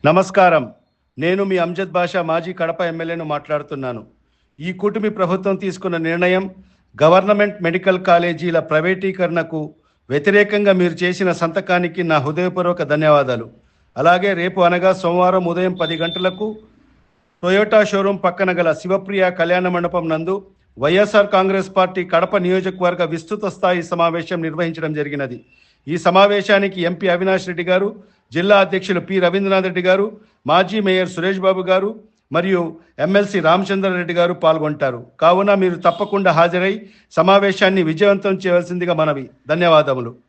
నమస్కారం నేను మీ అంజద్ బాషా మాజీ కడప ఎమ్మెల్యేను మాట్లాడుతున్నాను ఈ కూటమి ప్రభుత్వం తీసుకున్న నిర్ణయం గవర్నమెంట్ మెడికల్ కాలేజీల ప్రైవేటీకరణకు వ్యతిరేకంగా మీరు చేసిన సంతకానికి నా హృదయపూర్వక ధన్యవాదాలు అలాగే రేపు అనగా సోమవారం ఉదయం పది గంటలకు టొయోటా షోరూం పక్కన గల శివప్రియ కళ్యాణ మండపం నందు వైఎస్ఆర్ కాంగ్రెస్ పార్టీ కడప నియోజకవర్గ విస్తృత స్థాయి సమావేశం నిర్వహించడం జరిగినది ఈ సమావేశానికి ఎంపీ అవినాష్ రెడ్డి గారు జిల్లా అధ్యక్షులు పి రవీంద్రనాథ్ రెడ్డి గారు మాజీ మేయర్ సురేష్ బాబు గారు మరియు ఎమ్మెల్సీ రామచంద్రారెడ్డి గారు పాల్గొంటారు కావున మీరు తప్పకుండా హాజరై సమావేశాన్ని విజయవంతం చేయవలసిందిగా మనవి ధన్యవాదములు